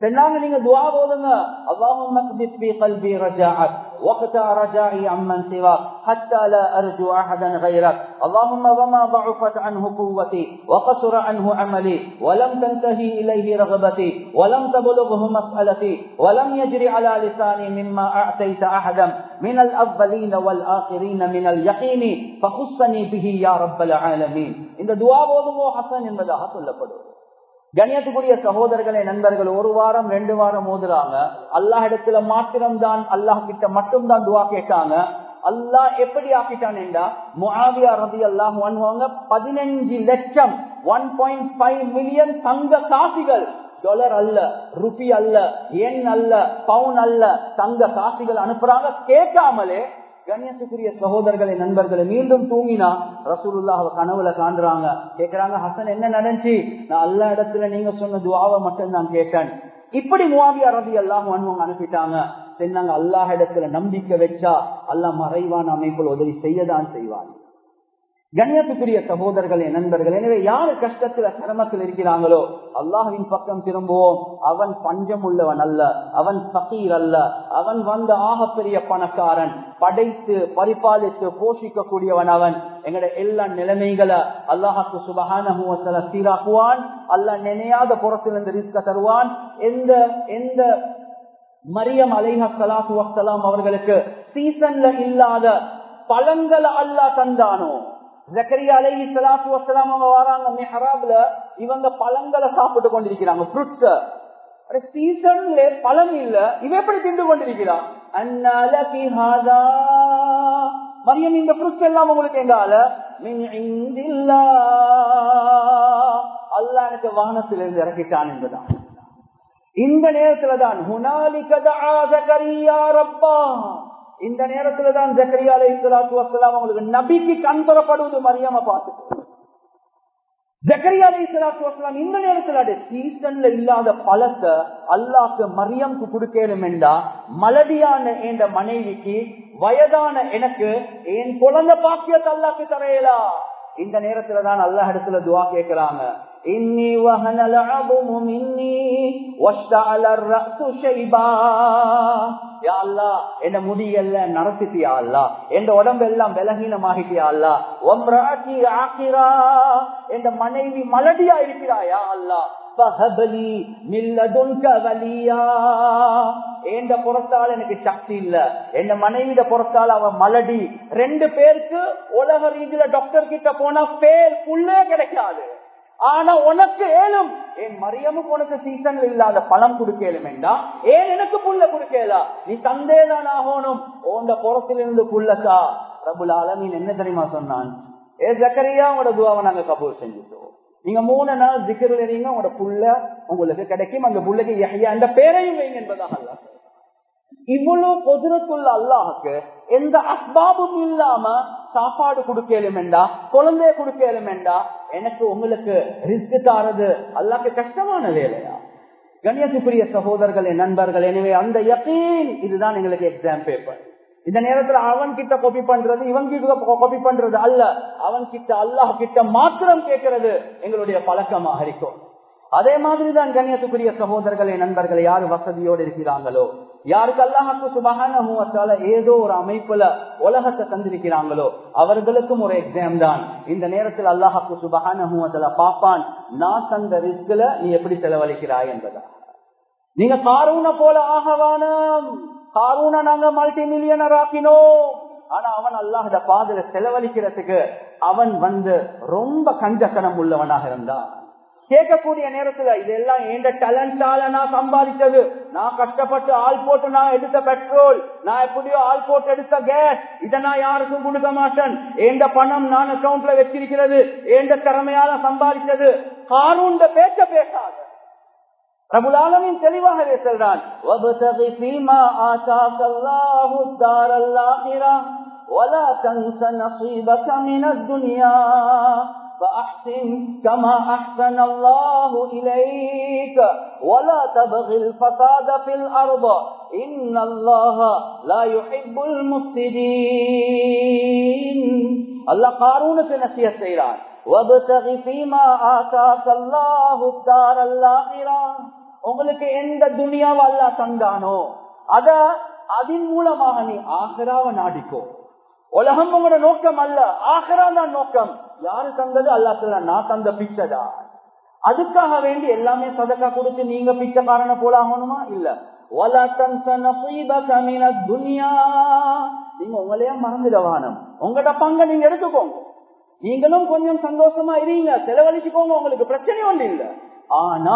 சொன்னாங்க நீங்க துவா போதுங்க اللهم اثبت في قلبي رجاءك واقطع رجائي عمن سواك حتى لا ارجو احدا غيرك اللهم وما ضعفت عنه قوتي وقصر عنه عملي ولم تنتهي اليه رغبتي ولم تبلغه مسالتي ولم يجري على لساني مما اعطيت احدا من الاولين والاخرين من اليقين فخصني به يا رب العالمين இந்த துவா போதுமோ ஹசன் என்பதாக சொல்லப்படுவது கணியத்துக்குரிய சகோதரர்களே நண்பர்கள் ஒரு வாரம் ரெண்டு வாரம் ஓதுறாங்க அல்லாஹ் இடத்துல மாத்திரம்தான் அல்லாஹ் கிட்ட மட்டும்தான் துவா கேட்டாங்க அல்லாஹ் எப்படி ஆக்கிட்டான்டா முஆவியா ரதி அல்லாஹ் பண்ணுவாங்க பதினஞ்சு லட்சம் ஒன் பாயிண்ட் ஃபைவ் மில்லியன் தங்க காசிகள் டாலர் அல்ல ருபி அல்ல எண் அல்ல பவுன் அல்ல தங்க காசிகள் அனுப்புறாங்க கேட்காமலே கண்ணியத்துக்குரிய சகோதரர்களை நண்பர்களை மீண்டும் தூங்கினா ரசூலுல்லாஹ் கனவுல காண்றாங்க கேக்குறாங்க ஹசன் என்ன நடந்துச்சு நான் எல்லா இடத்துல நீங்க சொன்ன துவாவை மட்டும் நான் கேட்டேன் இப்படி முவாவியா ரதி எல்லாம் அனுப்பிட்டாங்க சொன்னாங்க அல்லாஹ் இடத்துல நம்பிக்கை வச்சா அல்லாஹ் மறைவான அமைப்பில் உதவி செய்யதான் செய்வான் கண்ணியத்துக்குரிய சகோதரர்களே நண்பர்கள் எனவே யாரு கஷ்டத்துல சிரமத்தில் இருக்கிறாங்களோ அல்லாஹின் பக்கம் திரும்புவோம் அவன் பஞ்சம் உள்ளவன் அல்ல அவன் சகீர் அல்ல அவன் வந்த ஆகப்பெரிய பணக்காரன் படைத்து பரிபாலித்து போஷிக்க கூடியவன் அவன் எங்கட எல்லா நிலைமைகளை அல்லாஹாக்கு சுபகான சீராக்குவான் அல்ல நினையாத புறத்திலிருந்து ரிஸ்க தருவான் எந்த எந்த மரியம் அலைஹா சலாத்து வசலாம் அவர்களுக்கு சீசன்ல இல்லாத பழங்களை அல்லா தந்தானோ ஜக்கரியா அலைஹி சலாத்து வசலாம் அவங்க வராங்க மெஹராப்ல இவங்க பழங்களை சாப்பிட்டு கொண்டிருக்கிறாங்க ஃப்ரூட்ஸ் சீசன்ல பழம் இல்ல இவ எப்படி திண்டு கொண்டிருக்கிறான் மரியம் இந்த ஃப்ரூட்ஸ் எல்லாம் உங்களுக்கு எங்கால அல்லா எனக்கு வானத்திலிருந்து இறக்கிட்டான் என்பதான் இந்த நேரத்துல தான் இந்த நேரத்துல தான் ஜக்கரியா அலை சலாத்து வசலாம் அவங்களுக்கு நபிக்கு கண் தரப்படுவது மரியாம பார்த்துட்டு ஜக்கரியா அலை சலாத்து வசலாம் இந்த நேரத்துல சீசன்ல இல்லாத பழத்தை அல்லாக்கு மரியம்க்கு கொடுக்கணும் என்றா மலடியான என்ற மனைவிக்கு வயதான எனக்கு என் குழந்தை பாக்கியத்தை அல்லாக்கு தரையலா இந்த நேரத்துல தான் அல்லாஹ் இடத்துல துவா கேட்கிறாங்க இன்னி வஹனல் அபுமு மின்னி வஷ்டஅல الرأس ஷைபா யா அல்லாஹ் என்ன முடியல்ல நரசிட்டியா அல்லாஹ் என் உடம்பு எல்லாம் பலகீனமாகிட்டியா அல்லாஹ் வம்ராத்தி ஆகிரா என் மனைவி மலடியா இருக்கிறாயா அல்லாஹ் எந்த புறத்தால் எனக்கு சக்தி இல்ல என் மனைவிட புறத்தால் அவன் மலடி ரெண்டு பேருக்கு உலக ரீதியில டாக்டர் கிட்ட போனா பேர் புள்ளே கிடைக்காது ஆனா உனக்கு ஏழும் என் மரியமுக்கு உனக்கு சீசன்ல இல்லாத பழம் கொடுக்கலும் வேண்டா ஏன் எனக்கு புள்ள கொடுக்கலா நீ தந்தேதான் ஆகணும் உண்ட புறத்திலிருந்து புள்ளக்கா பிரபுல அலமீன் என்ன தெரியுமா சொன்னான் ஏ ஜக்கரியா உங்களோட துவாவை நாங்க கபூர் செஞ்சுட்டோம் நீங்க மூணு நாள் திக்கரில் இருங்க உங்களோட புள்ள உங்களுக்கு கிடைக்கும் அந்த புள்ளைக்கு யஹ்யா அந்த பேரையும் வைங்க என்பதாக அல்ல இவ்வளவு பொதுரத்துள்ள அல்லாஹுக்கு எந்த அஸ்பாபும் இல்லாம சாப்பாடு கொடுக்கலும் வேண்டா குழந்தைய கொடுக்கலும் வேண்டா எனக்கு உங்களுக்கு ரிஸ்க் தாரது அல்லாக்கு கஷ்டமான வேலையா கண்ணியத்துக்குரிய சகோதரர்களே நண்பர்கள் எனவே அந்த யக்கீன் இதுதான் எங்களுக்கு எக்ஸாம் பேப்பர் இந்த நேரத்துல அவன் கிட்ட காப்பி பண்றது இவன் கிட்ட காப்பி பண்றது அல்ல அவன் கிட்ட அல்லாஹ் கிட்ட மாத்திரம் கேட்கறது எங்களுடைய பழக்கமாக இருக்கும் அதே மாதிரிதான் கண்ணியத்துக்குரிய சகோதரர்களே நண்பர்கள் யாரு வசதியோடு இருக்கிறாங்களோ யாருக்கு அல்லாஹாக்கு சுபகான ஏதோ ஒரு அமைப்புல உலகத்தை தந்திருக்கிறாங்களோ அவர்களுக்கும் ஒரு எக்ஸாம் தான் இந்த நேரத்தில் அல்லாஹாக்கு சுபகான பாப்பான் நான் தந்த ரிஸ்க்ல நீ எப்படி செலவழிக்கிறாய் என்பதா நீங்க காரூன போல ஆகவானம் காரூன நாங்க மல்டி மில்லியனர் ஆக்கினோம் ஆனா அவன் அல்லாஹத பாதையில செலவழிக்கிறதுக்கு அவன் வந்து ரொம்ப கஞ்சக்கணம் உள்ளவனாக இருந்தான் கேட்கக்கூடிய நேரத்துல இதெல்லாம் எந்த டேலண்டால நான் சம்பாதிச்சது நான் கஷ்டப்பட்டு ஆள் போட்டு நான் எடுத்த பெட்ரோல் நான் எப்படியோ ஆள் போட்டு எடுத்த கேஸ் இதை நான் யாருக்கும் கொடுக்க மாட்டேன் எந்த பணம் நான் அக்கௌண்ட்ல வச்சிருக்கிறது எந்த திறமையால சம்பாதிச்சது காரூண்ட பேச்ச பேசாது பிரபுலாலமின் தெளிவாகவே சொல்றான் ولا تنس نصيبك من الدنيا فأحسن كما أحسن الله إليك ولا تبغ الفساد في الأرض إن الله لا يحب المفسدين الله قارون في نسية سيران وابتغ فيما آتاك الله الدار الآخرة உங்களுக்கு எந்த துனியாவை அல்லா தந்தானோ அத அதன் மூலமாக நீ ஆகராவ நாடிக்கோ உலகம் உங்களோட நோக்கம் அல்ல ஆகரா தான் நோக்கம் யாரு தந்தது அல்லா சொல்ல நான் தந்த பிச்சைடா அதுக்காக வேண்டி எல்லாமே சதக்கா கொடுத்து நீங்க பிச்சைக்காரன போல ஆகணுமா இல்ல நீங்க உங்களையே மறந்துடவானம் உங்களோட பங்க நீங்க எடுத்துக்கோங்க நீங்களும் கொஞ்சம் சந்தோஷமா இருங்க செலவழிச்சுக்கோங்க உங்களுக்கு பிரச்சனை ஒண்ணு இல்ல ஆனா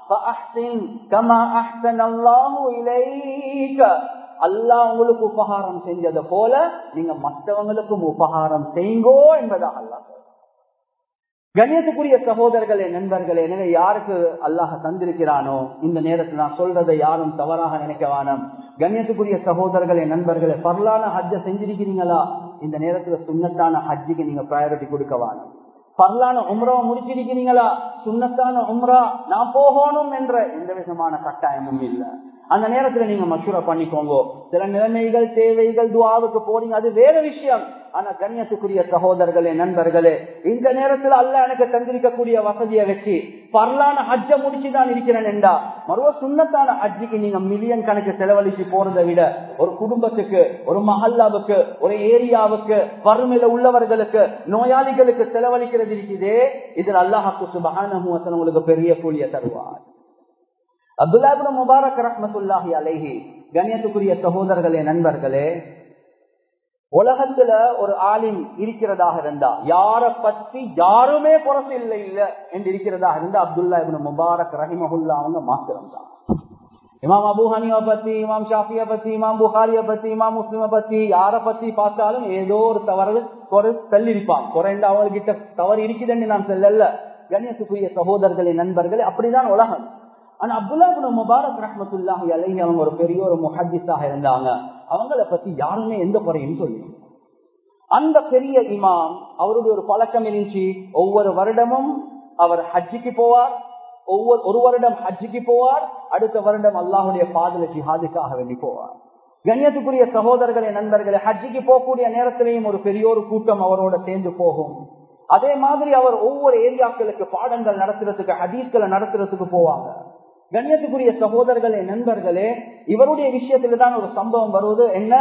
அல்லாஹ் உங்களுக்கு உபகாரம் செஞ்சதை போல நீங்க மற்றவங்களுக்கும் உபகாரம் செய்யுங்கோ என்பதாக அல்லாஹ் கண்ணியத்துக்குரிய சகோதரர்களே நண்பர்களே எனவே யாருக்கு அல்லாஹ் தந்திருக்கிறானோ இந்த நேரத்தில் நான் சொல்றதை யாரும் தவறாக நினைக்க வேணாம் கண்ணியத்துக்குரிய சகோதரர்களே நண்பர்களே பரலான ஹஜ்ஜ செஞ்சிருக்கிறீங்களா இந்த நேரத்துல சுண்ணத்தான ஹஜ்ஜுக்கு நீங்க ப்ரையாரிட்டி கொடுக்க வேணும் பரலான உம்ராவை முடிச்சிருக்கிறீங்களா சுண்ணத்தான உம்ரா நான் போகணும் என்ற எந்த விதமான கட்டாயமும் இல்லை அந்த நேரத்துல நீங்க மசூரா பண்ணிக்கோங்க சில நிலைமைகள் தேவைகள் துவாவுக்கு போறீங்க அது வேற விஷயம் ஆனா கண்ணியத்துக்குரிய சகோதரர்களே நண்பர்களே இந்த நேரத்துல அல்ல எனக்கு தந்திருக்கக்கூடிய வசதியை வச்சு பரலான ஹஜ்ஜ முடிச்சுதான் இருக்கிறேன் என்றா மறுவ சுண்ணத்தான ஹஜ்ஜுக்கு நீங்க மில்லியன் கணக்கு செலவழிச்சு போறதை விட ஒரு குடும்பத்துக்கு ஒரு மஹல்லாவுக்கு ஒரு ஏரியாவுக்கு வறுமையில உள்ளவர்களுக்கு நோயாளிகளுக்கு செலவழிக்கிறது இருக்குதே இதில் அல்லாஹாக்கு சுபகான உங்களுக்கு பெரிய கூலிய தருவார் அப்துல்லாபுரம் முபாரக் ரஹமத்துல்லாஹி அலைஹி கண்ணியத்துக்குரிய சகோதரர்களே நண்பர்களே உலகத்துல ஒரு ஆலிம் இருக்கிறதாக இருந்தா யார பத்தி யாருமே புறசு இல்லை இல்ல என்று இருக்கிறதாக இருந்தா அப்துல்லா இபின் முபாரக் ரஹிமஹுல்லா அவங்க மாத்திரம் தான் இமாம் அபு ஹனியா பத்தி இமாம் ஷாஃபியா பத்தி இமாம் புகாரிய பத்தி இமாம் முஸ்லிம பத்தி யார பத்தி பார்த்தாலும் ஏதோ ஒரு தவறு குறை தள்ளிருப்பான் குறைந்த அவங்ககிட்ட தவறு இருக்குதுன்னு நான் சொல்லல கண்ணியத்துக்குரிய சகோதரர்களே நண்பர்களே அப்படிதான் உலகம் ஆனா அப்துல்லா முபாரக் ரஹமத்துல்லாஹி அலைஹி அவங்க ஒரு பெரிய ஒரு முஹத்திஸாக இருந்தாங்க அவங்கள பத்தி யாருமே எந்த குறையும் சொல்லி அந்த பெரிய இமாம் அவருடைய ஒரு பழக்கம் இருந்துச்சு ஒவ்வொரு வருடமும் அவர் ஹஜ்ஜிக்கு போவார் ஒவ்வொரு ஒரு வருடம் ஹஜ்ஜிக்கு போவார் அடுத்த வருடம் அல்லாஹுடைய பாதல ஜிஹாதுக்காக வேண்டி போவார் கண்ணியத்துக்குரிய சகோதரர்களே நண்பர்களே ஹஜ்ஜிக்கு போகக்கூடிய நேரத்திலையும் ஒரு பெரிய ஒரு கூட்டம் அவரோட சேர்ந்து போகும் அதே மாதிரி அவர் ஒவ்வொரு ஏரியாக்களுக்கு பாடங்கள் நடத்துறதுக்கு ஹதீஸ்களை நடத்துறதுக்கு போவாங்க கண்ணியத்துக்குரிய சகோதரர்களே நண்பர்களே இவருடைய விஷயத்துல தான் ஒரு சம்பவம் வருவது என்ன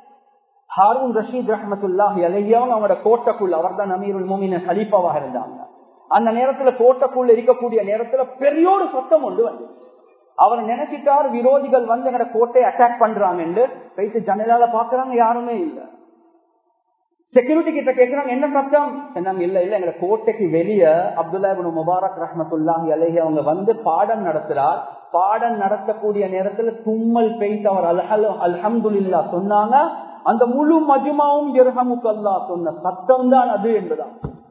ஹாரூன் ரஷீத் ரஹமத்துல்லாஹி அலையவங்க அவங்களோட கோட்டைக்குள்ள அவர் தான் அமீருல் மூமின கலீஃபாவாக இருந்தாங்க அந்த நேரத்துல கோட்டைக்குள்ள இருக்கக்கூடிய நேரத்துல பெரிய ஒரு சத்தம் ஒன்று வந்து அவர் நினைச்சிட்டார் விரோதிகள் வந்து எங்கட கோட்டையை அட்டாக் பண்றாங்க போயிட்டு ஜன்னலால பாக்குறாங்க யாருமே இல்லை செக்யூரிட்டி கிட்ட கேட்கிறாங்க என்ன சத்தம் சொன்னாங்க இல்ல இல்ல எங்க கோட்டைக்கு வெளியே அப்துல்லா முபாரக் ரஹமத்துல்லாஹி அலஹி அவங்க வந்து பாடம் நடத்துறார் பாடம் நடத்தக்கூடிய நேரத்துல தும்மல் பெய்து அவர் அல்ஹல் அல்ஹம்துல்லா சொன்னாங்க அந்த முழு மஜுமாவும் இரஹமுக்கல்லா சொன்ன சத்தம் தான் அது என்பதான்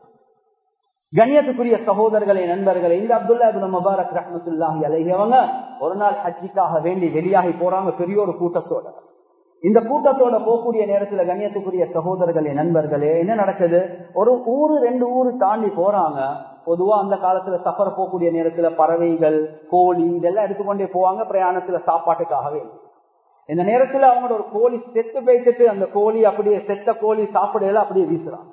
கண்ணியத்துக்குரிய சகோதரர்களே நண்பர்களே இந்த அப்துல்லா முபாரக் ரஹமத்துல்லாஹி அலஹி அவங்க ஒரு நாள் ஹஜ்ஜிக்காக வேண்டி வெளியாகி போறாங்க பெரிய ஒரு கூட்டத்தோட இந்த கூட்டத்தோட போகக்கூடிய நேரத்துல கண்ணியத்துக்குரிய சகோதரர்களே நண்பர்களே என்ன நடக்குது ஒரு ஊரு ரெண்டு ஊரு தாண்டி போறாங்க பொதுவா அந்த காலத்துல சஃபர் போகக்கூடிய நேரத்துல பறவைகள் கோழி இதெல்லாம் எடுத்துக்கொண்டே போவாங்க பிரயாணத்துல சாப்பாட்டுக்காகவே இந்த நேரத்துல அவங்களோட ஒரு கோழி செத்து போயிட்டு அந்த கோழி அப்படியே செத்த கோழி சாப்பிடையில அப்படியே வீசுறாங்க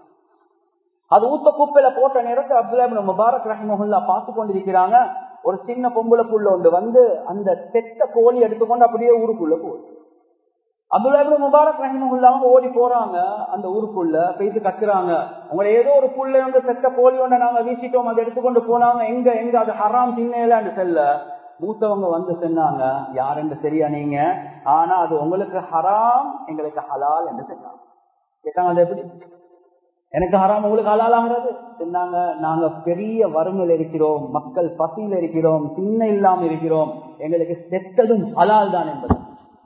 அது ஊத்த குப்பையில போட்ட நேரத்துல அப்துல்லா முபாரக் ரஹிமஹுல்லா பார்த்து கொண்டிருக்கிறாங்க ஒரு சின்ன பொம்பளை புள்ள ஒன்று வந்து அந்த செத்த கோழி எடுத்துக்கொண்டு அப்படியே ஊருக்குள்ள போகுது அப்துல்லா முபாரக் ரஹிமஹுல்லா அவங்க ஓடி போறாங்க அந்த ஊருக்குள்ள போயிட்டு கத்துறாங்க உங்களை ஏதோ ஒரு புள்ள வந்து செத்த கோழி ஒன்றை நாங்க வீசிட்டோம் அதை எடுத்துக்கொண்டு போனாங்க எங்க எங்க அது ஹராம் சின்ன செல்ல மூத்தவங்க வந்து சொன்னாங்க யாருன்னு சரியா நீங்க ஆனா அது உங்களுக்கு ஹராம் எங்களுக்கு ஹலால் என்று சொன்னாங்க கேட்டாங்க அது எப்படி எனக்கு ஹராம் உங்களுக்கு ஹலால் ஆகிறது சொன்னாங்க நாங்க பெரிய வறுமையில் இருக்கிறோம் மக்கள் பசியில் இருக்கிறோம் சின்ன இல்லாம இருக்கிறோம் எங்களுக்கு செத்ததும் ஹலால் தான் என்பது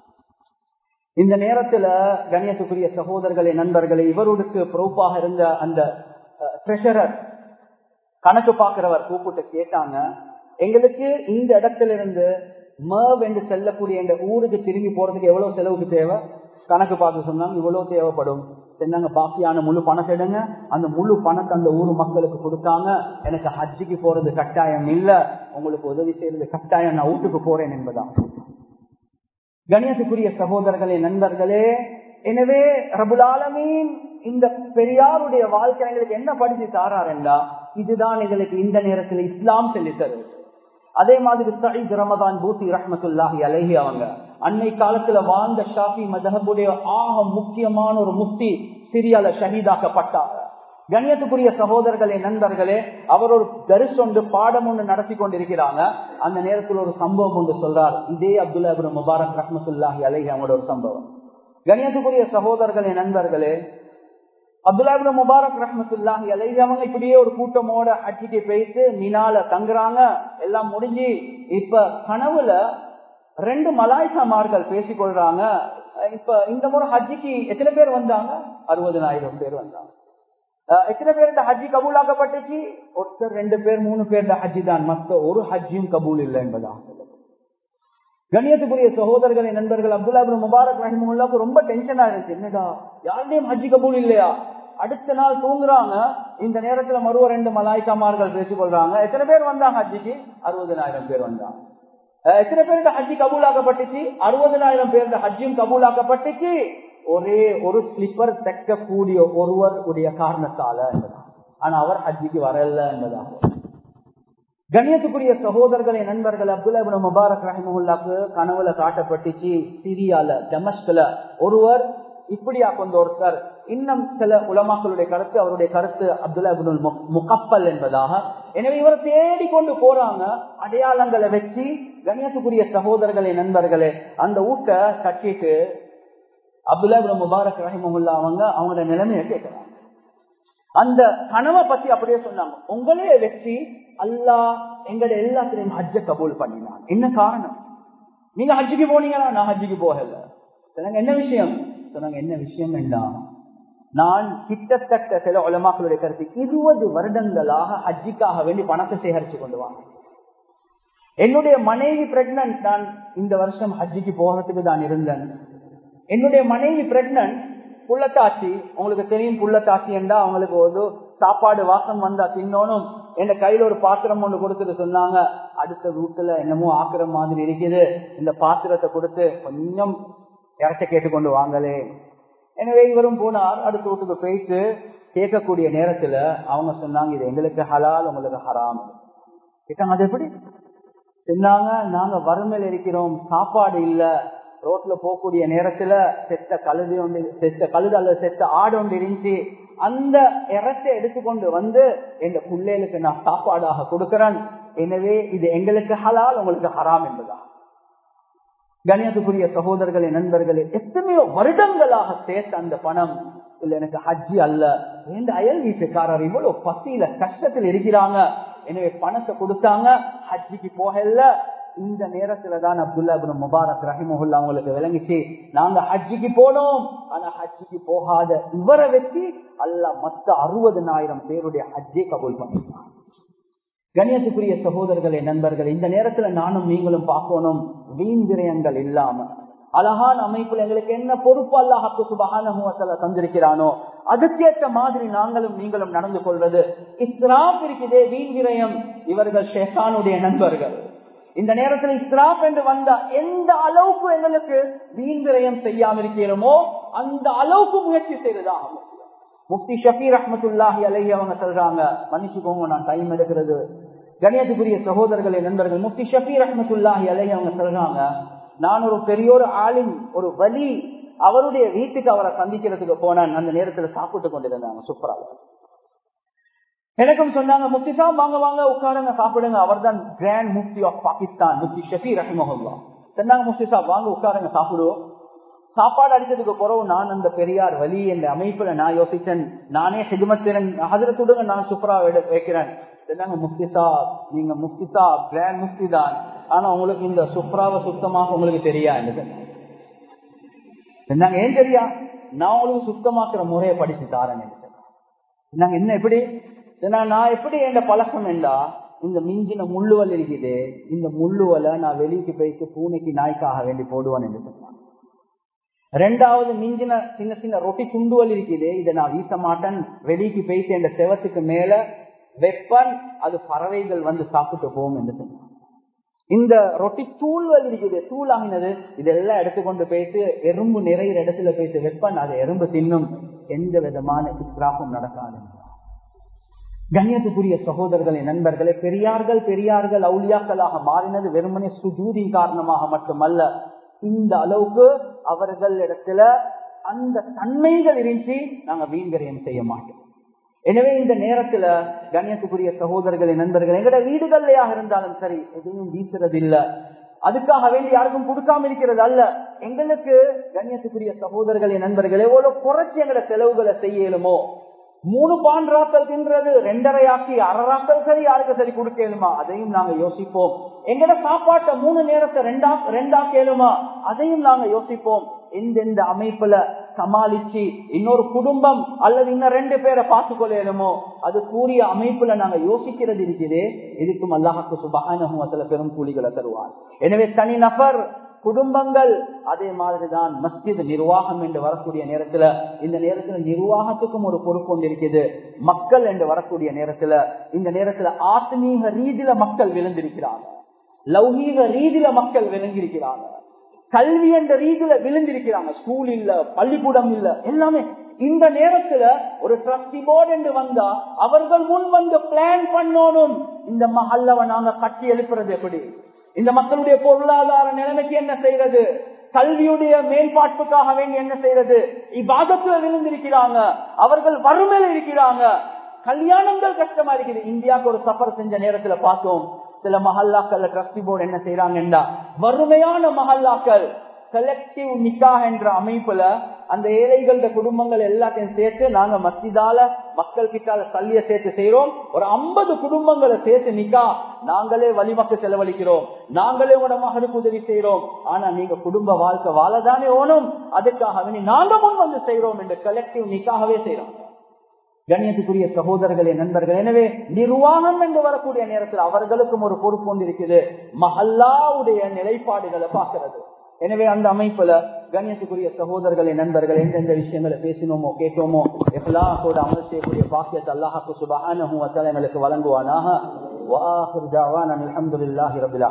இந்த நேரத்துல கணியத்துக்குரிய சகோதரர்களே நண்பர்களே இவருக்கு பொறுப்பாக இருந்த அந்த ட்ரெஷரர் கணக்கு பார்க்கிறவர் கூப்பிட்டு கேட்டாங்க எங்களுக்கு இந்த இடத்துல இருந்து மர்வ் என்று செல்லக்கூடிய இந்த ஊருக்கு திரும்பி போறதுக்கு எவ்வளவு செலவுக்கு தேவை கணக்கு பார்த்து சொன்னாங்க இவ்வளவு தேவைப்படும் சொன்னாங்க பாக்கியான முழு பணத்தை எடுங்க அந்த முழு பணத்தை அந்த ஊர் மக்களுக்கு கொடுத்தாங்க எனக்கு ஹஜ்ஜிக்கு போறது கட்டாயம் இல்ல உங்களுக்கு உதவி செய்யறது கட்டாயம் நான் வீட்டுக்கு போறேன் என்பதான் கணியத்துக்குரிய சகோதரர்களே நண்பர்களே எனவே ரபுலாலமீன் இந்த பெரியாருடைய வாழ்க்கை எங்களுக்கு என்ன படிச்சு தாராருண்டா இதுதான் எங்களுக்கு இந்த நேரத்தில் இஸ்லாம் சொல்லி தருவது அதே மாதிரி சயீத் ரமதான் பூசி ரஹமத்துல்லாஹி அலைஹி அவங்க அன்னை காலத்துல வாழ்ந்த ஷாஃபி மதஹபுடைய ஆக முக்கியமான ஒரு முக்தி சிரியால ஷஹீதாக்கப்பட்டாங்க கண்ணியத்துக்குரிய சகோதரர்களே நண்பர்களே அவர் ஒரு தரிசு ஒன்று பாடம் ஒன்று நடத்தி கொண்டிருக்கிறாங்க அந்த நேரத்தில் ஒரு சம்பவம் ஒன்று சொல்றார் இதே அப்துல்லா முபாரக் ரஹமத்துல்லாஹி அலைஹி அவங்களோட ஒரு சம்பவம் கண்ணியத்துக்குரிய சகோதரர்களே நண்பர்களே அப்துல்லா முபாரக் ரஹமத்துல்லாஹி அலைஹி அவங்க இப்படியே ஒரு கூட்டமோட அட்டிக்கு போயிட்டு மினால தங்குறாங்க எல்லாம் முடிஞ்சு இப்ப கனவுல ரெண்டு மலாய்க்காமார்கள் பேசிக்கொள்றாங்க இப்ப இந்த முறை ஹஜ்ஜிக்கு எத்தனை பேர் வந்தாங்க அறுபதனாயிரம் பேர் வந்தாங்க எத்தனை பேர் இந்த ஹஜ்ஜி கபூலாக்கப்பட்டுச்சு ஒருத்தர் ரெண்டு பேர் மூணு பேர் இந்த ஹஜ்ஜி தான் மத்த ஒரு ஹஜ்ஜியும் கபூல் இல்லை என்பதாக கண்ணியத்துக்குரிய சகோதரர்களை நண்பர்கள் அப்துல்லா முபாரக் ரஹிமுல்லாக்கு ரொம்ப டென்ஷனா இருந்துச்சு என்னடா யாருடையும் ஹஜ்ஜி கபூல் இல்லையா அடுத்த நாள் தூங்குறாங்க இந்த நேரத்துல மறுவ ரெண்டு மலாய்க்காமார்கள் பேசிக் கொள்றாங்க எத்தனை பேர் வந்தாங்க ஹஜ்ஜிக்கு அறுபதனாயிரம் பேர் வந்தாங்க எத்தனை பேருக்கு ஹஜ்ஜி கபூலாக்கப்பட்டுச்சு அறுபதனாயிரம் பேருக்கு ஹஜ்ஜியும் கபூலாக்கப்பட்டுச்சு ஒரே ஒரு ஸ்லிப்பர் தைக்கக்கூடிய ஒருவர் உடைய காரணத்தால என்பதாக ஆனா அவர் ஹஜ்ஜிக்கு வரல என்பதாக கண்ணியத்துக்குரிய சகோதரர்களை நண்பர்கள் அப்துல்லா முபாரக் ரஹிமுல்லாக்கு கனவுல காட்டப்பட்டுச்சு சிரியால டெமஸ்கல ஒருவர் இப்படியா கொண்ட ஒருத்தர் இன்னும் சில உலமாக்களுடைய கருத்து அவருடைய கருத்து அப்துல்லா முகப்பல் என்பதாக எனவே இவரை தேடி கொண்டு போறாங்க அடையாளங்களை வச்சு கண்ணியத்துக்குரிய சகோதரர்களே நண்பர்களே அந்த ஊட்ட கட்டிட்டு அப்துல்லா முபாரக் ரஹிமுல்லா அவங்க அவங்களோட நிலைமையை கேட்கிறாங்க அந்த கனவை பத்தி அப்படியே சொன்னாங்க உங்களே வச்சு அல்லா எங்கட எல்லாத்திலையும் ஹஜ்ஜ கபூல் பண்ணினான் என்ன காரணம் நீங்க ஹஜ்ஜுக்கு போனீங்களா நான் ஹஜ்ஜுக்கு போகல சொன்னாங்க என்ன விஷயம் சொன்னாங்க என்ன விஷயம் வேண்டாம் நான் கிட்டத்தட்ட சில உலமாக்களுடைய கருத்து இருபது வருடங்களாக ஹஜ்ஜிக்காக வேண்டி பணத்தை சேகரிச்சு கொண்டு வாங்க என்னுடைய மனைவி பிரெக்னன்ட் நான் இந்த வருஷம் ஹஜ்ஜிக்கு போகிறதுக்கு தான் இருந்தேன் என்னுடைய மனைவி பிரெக்னன்ட் புள்ளத்தாச்சி உங்களுக்கு தெரியும் புள்ளத்தாச்சி என்றா அவங்களுக்கு ஒரு சாப்பாடு வாசம் வந்தா தின்னோனும் என் கையில ஒரு பாத்திரம் ஒன்று கொடுத்துட்டு சொன்னாங்க அடுத்த வீட்டுல என்னமோ ஆக்குற மாதிரி இருக்குது இந்த பாத்திரத்தை கொடுத்து கொஞ்சம் இறச்ச கேட்டுக்கொண்டு வாங்களே எனவே இவரும் போனார் அடுத்த வீட்டுக்கு போயிட்டு கேட்கக்கூடிய நேரத்துல அவங்க சொன்னாங்க இது எங்களுக்கு ஹலால் உங்களுக்கு ஹராம் கேட்டாங்க அது எப்படி சொன்னாங்க நாங்க வறுமையில் இருக்கிறோம் சாப்பாடு இல்ல ரோட்ல போகக்கூடிய நேரத்துல செத்த கழுது ஒன்று செத்த கழுது அல்லது செத்த ஆடு ஒன்று இருந்துச்சு அந்த இறத்தை எடுத்துக்கொண்டு வந்து எங்க பிள்ளைகளுக்கு நான் சாப்பாடாக கொடுக்கிறேன் எனவே இது எங்களுக்கு ஹலால் உங்களுக்கு ஹராம் என்பதா கணியத்துக்குரிய சகோதரர்களே நண்பர்களே எத்தனையோ வருடங்களாக சேர்த்த அந்த பணம் இல்ல எனக்கு ஹஜ்ஜி அல்ல இந்த அயல் வீட்டுக்காரர் இவ்வளவு பசியில கஷ்டத்தில் இருக்கிறாங்க எனவே பணத்தை கொடுத்தாங்க ஹஜ்ஜிக்கு போகல இந்த நேரத்துல தான் அப்துல்லா முபாரக் ரஹிமுல்லா அவங்களுக்கு விளங்கிச்சு நாங்க ஹஜ்ஜிக்கு போனோம் ஆனா ஹஜ்ஜிக்கு போகாத இவரை வச்சு அல்ல மத்த அறுபதனாயிரம் பேருடைய ஹஜ்ஜை கபூல் பண்ணிருக்காங்க கணியத்துக்குரிய சகோதரர்களே நண்பர்கள் இந்த நேரத்துல நானும் நீங்களும் பார்க்கணும் வீண் விரயங்கள் இல்லாம அழகான அமைப்புல எங்களுக்கு என்ன பொறுப்பு அல்லாஹப்பு சுபகான தந்திருக்கிறானோ அதுக்கேற்ற மாதிரி நாங்களும் நீங்களும் நடந்து கொள்வது இஸ்ராப் இருக்குதே வீண் விரயம் இவர்கள் ஷேசானுடைய நண்பர்கள் இந்த நேரத்தில் இஸ்ராப் என்று வந்த எந்த அளவுக்கு எங்களுக்கு வீண் விரயம் செய்யாம இருக்கிறோமோ அந்த அளவுக்கு முயற்சி செய்வதாக முஃப்தி ஷபீர் அஹமத்துல்லாஹி அலைஹி அவங்க சொல்றாங்க மன்னிச்சுக்கோங்க நான் டைம் எடுக்கிறது கணியத்துக்குரிய சகோதரர்களே நண்பர்கள் முஃப்தி ஷபீர் அஹமத்துல்லாஹி அலைஹி அவங்க சொல்றாங்க நான் ஒரு பெரிய ஒரு ஆளின் ஒரு வலி அவருடைய வீட்டுக்கு அவரை சந்திக்கிறதுக்கு போனேன் அந்த நேரத்துல சாப்பிட்டு கொண்டிருந்தாங்க சூப்பராக எனக்கும் சொன்னாங்க முஃப்தி சாப் வாங்க வாங்க உட்காருங்க சாப்பிடுங்க அவர் தான் கிராண்ட் முஃப்தி ஆஃப் பாகிஸ்தான் முஃப்தி ஷபி ரஹிமஹுல்லா சொன்னாங்க முஃப்தி சாப் வாங்க உட்காருங்க சாப்பிடுவோம் சாப்பாடு அடிச்சதுக்கு பிறகு நான் அந்த பெரியார் வலி என்ற அமைப்புல நான் யோசிச்சேன் நானே ஹிஜமத்திறன் ஹசரத்துடன் நான் சூப்பரா வைக்கிறேன் சொன்னாங்க முஃப்தி சாப் நீங்க முஃப்தி சாப் கிராண்ட் முஃப்தி தான் ஆனா உங்களுக்கு இந்த சுப்ராவை சுத்தமாக உங்களுக்கு தெரியா சொன்னாங்க ஏன் தெரியா நான் உங்களுக்கு சுத்தமாக்குற முறையை படிச்சு தாரேன் நாங்க என்ன எப்படி நான் எப்படி என் பழக்கம் என்றா இந்த மிஞ்சின முள்ளுவல் இருக்குது இந்த முள்ளுவலை நான் வெளிக்கு போயிட்டு பூனைக்கு நாய்க்காக வேண்டி போடுவேன் என்று சொன்னாங்க ரெண்டாவது மிஞ்சின சின்ன சின்ன ரொட்டி துண்டுவல் இருக்குது இதை நான் வீச மாட்டேன் வெளிக்கு போயிட்டு என் செவத்துக்கு மேல வெப்பன் அது பறவைகள் வந்து சாப்பிட்டு போகும் என்று சொன்னாங்க இந்த ரொட்டி தூள்வல் இருக்குது தூள் ஆகினது இதெல்லாம் எடுத்துக்கொண்டு போயிட்டு எறும்பு நிறைய இடத்துல போயிட்டு வெப்பன் அது எறும்பு தின்னும் எந்த விதமான இஸ்ராஃபும் நடக்காது கண்ணியத்துக்குரிய சகோதரர்களே நண்பர்களே பெரியார்கள் பெரியார்கள் அவுளியாக்களாக மாறினது வெறுமனே சுஜூதின் காரணமாக மட்டுமல்ல இந்த அளவுக்கு அவர்கள் இடத்துல அந்த தன்மைகள் இருந்துச்சு நாங்க வீண்கரையம் செய்ய மாட்டோம் எனவே இந்த நேரத்துல கண்ணியத்துக்குரிய சகோதரர்களே நண்பர்கள் எங்கட வீடுகள்லயாக இருந்தாலும் சரி எதுவும் வீசுறது இல்ல அதுக்காக வேண்டி யாருக்கும் கொடுக்காம இருக்கிறது அல்ல எங்களுக்கு கண்ணியத்துக்குரிய சகோதரர்களே நண்பர்கள் எவ்வளவு குறைச்சி எங்கட செலவுகளை செய்யலுமோ மூணு பான்றாக்கள் தின்றது ரெண்டரை ஆக்கி அரராக்கள் சரி யாருக்கு சரி கொடுக்கலுமா அதையும் நாங்க யோசிப்போம் எங்கட சாப்பாட்டை மூணு நேரத்தை ரெண்டா ரெண்டா கேளுமா அதையும் நாங்க யோசிப்போம் எந்தெந்த அமைப்புல சமாளிச்சு இன்னொரு குடும்பம் அல்லது இன்னும் ரெண்டு பேரை பார்த்து கொள்ளலுமோ அது கூறிய அமைப்புல நாங்க யோசிக்கிறது இருக்குது இதுக்கும் அல்லாஹாக்கு சுபகான பெரும் கூலிகளை தருவார் எனவே தனி நபர் குடும்பங்கள் அதே மாதிரிதான் மஸ்ஜித் நிர்வாகம் என்று வரக்கூடிய நேரத்துல இந்த நேரத்துல நிர்வாகத்துக்கும் ஒரு பொறுப்பு ஒன்று இருக்குது மக்கள் என்று வரக்கூடிய நேரத்துல இந்த நேரத்துல ஆத்மீக ரீதியில மக்கள் விழுந்திருக்கிறாங்க லௌகீக ரீதியில மக்கள் விளங்கியிருக்கிறாங்க கல்வி என்ற ரீதியில விழுந்திருக்கிறாங்க ஸ்கூல் இல்ல பள்ளிக்கூடம் இல்ல எல்லாமே இந்த நேரத்துல ஒரு ட்ரஸ்டி போர்டு என்று வந்தா அவர்கள் முன் வந்து பிளான் பண்ணணும் இந்த மஹல்லவ நாங்க கட்டி எழுப்புறது எப்படி இந்த மக்களுடைய பொருளாதார நிலைமைக்கு என்ன செய்யறது கல்வியுடைய மேம்பாட்டுக்காக வேண்டி என்ன செய்யறது இவ்வாதத்துல விழுந்திருக்கிறாங்க அவர்கள் வறுமையில இருக்கிறாங்க கல்யாணங்கள் கஷ்டமா இருக்குது இந்தியாவுக்கு ஒரு சஃபர் செஞ்ச நேரத்துல பார்த்தோம் சில மஹல்லாக்கள் ட்ரஸ்டி போர்டு என்ன செய்யறாங்கன்னா வறுமையான மஹல்லாக்கள் செலக்டிவ் நிக்கா என்ற அமைப்புல அந்த ஏழைகள குடும்பங்கள் எல்லாத்தையும் சேர்த்து நாங்க மஸ்ஜிதால மக்கள் கிட்டால தள்ளிய சேர்த்து செய்யறோம் ஒரு ஐம்பது குடும்பங்களை சேர்த்து நிக்கா நாங்களே வழிமக்கு செலவழிக்கிறோம் நாங்களே உங்களோட மகனுக்கு உதவி செய்யறோம் ஆனா நீங்க குடும்ப வாழ்க்கை வாழதானே ஓணும் அதுக்காக நாங்க முன் வந்து செய்யறோம் என்று கலெக்டிவ் நிக்காகவே செய்யறோம் கண்ணியத்துக்குரிய சகோதரர்களே நண்பர்கள் எனவே நிர்வாகம் என்று வரக்கூடிய நேரத்தில் அவர்களுக்கும் ஒரு பொறுப்பு ஒன்று இருக்குது மஹல்லாவுடைய நிலைப்பாடுகளை பார்க்கிறது எனவே அந்த அமைப்புல கண்ணியத்துக்குரிய சகோதரர்களே நண்பர்கள் எந்தெந்த விஷயங்களை பேசினோமோ கேட்டோமோ எஃலாஹோட அமல் செய்யக்கூடிய பாக்கியத்தை அல்லாஹாக்கு சுபஹானஹு வத்தஆலா எங்களுக்கு வழங்குவானாக வாஹிர் தஅவானா அல்ஹம்துலில்லாஹி ரப்பில்